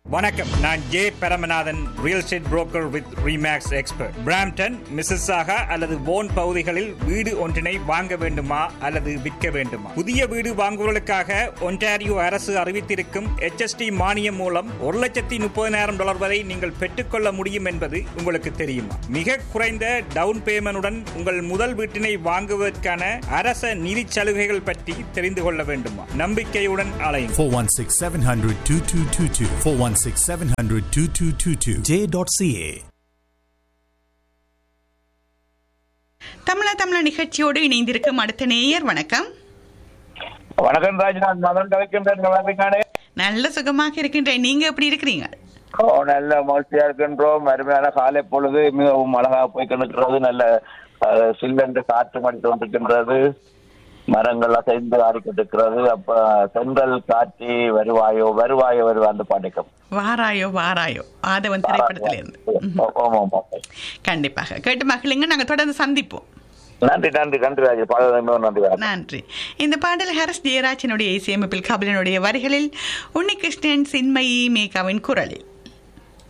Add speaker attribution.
Speaker 1: வணக்கம் நான் J Paramanathan real estate broker with Remax expert Brampton Mississauga அல்லது போன் பகுதிகளில் வீடு ஒன்றினை வாங்க வேண்டுமா அல்லது விற்க வேண்டுமா புதிய வீடு வாங்குவதற்காக ஒன்டாரியோ அரசு அறிவித்திருக்கும் HST மானியம் மூலம் ஒரு லட்சத்தி முப்பதினாயிரம் டாலர் வரை நீங்கள் பெற்றுக்கொள்ள முடியும் என்பது உங்களுக்கு தெரியுமா மிக குறைந்த டவுன் பேமெண்டுடன் உங்கள் முதல் வீட்டினை வாங்குவதற்கான அரச நிதி சலுகைகள் பற்றி தெரிந்து கொள்ள வேண்டுமா நம்பிக்கையுடன் அலையும்
Speaker 2: 416 700 2222. 416 700 2222. J.ca.
Speaker 3: தமிழா தமிழா நிகழ்ச்சியோடு இணைந்திருக்கும் அடுத்த நேயர் வணக்கம்
Speaker 4: வணக்கம் ராஜ் நான் மதன் கலைக்கின்றேன் நல்லா இருக்கீங்களே?
Speaker 3: நல்ல சுகமாக இருக்கின்றேன் நீங்க எப்படி இருக்கிறீங்க
Speaker 4: ஓ நல்ல மகிழ்ச்சியா இருக்கின்றோம் அருமையான காலை பொழுது மிகவும் அழகாக போய் கொண்டிருக்கிறது நல்ல அஹ், சில்லென்று காற்று மடித்து கொண்டிருக்கின்றது மரங்கள் அசைந்து ஆடிக்கொண்டிருக்கிறது அப்ப செங்கல் காட்சி வருவாயோ வருவாயோ வருவாண்டு பாடிக்கும்
Speaker 3: வாராயோ வாராயோ ஆதவன் திரைப்படத்திலிருந்து
Speaker 4: ஆமா ஆமா
Speaker 3: கண்டிப்பாக கேட்டு மகிழுங்க நாங்க தொடர்ந்து சந்திப்போம்
Speaker 4: நன்றி நன்றி நன்றி ராஜ் பாதுகாப்பு நன்றி ராஜ்.
Speaker 3: நன்றி இந்த பாடல் ஹரஸ் ஜெயராஜனுடைய இசையமைப்பில் கபிலனுடைய வரிகளில் உன்னிகிருஷ்ணன் சின்மயி மேகாவின் குரலில்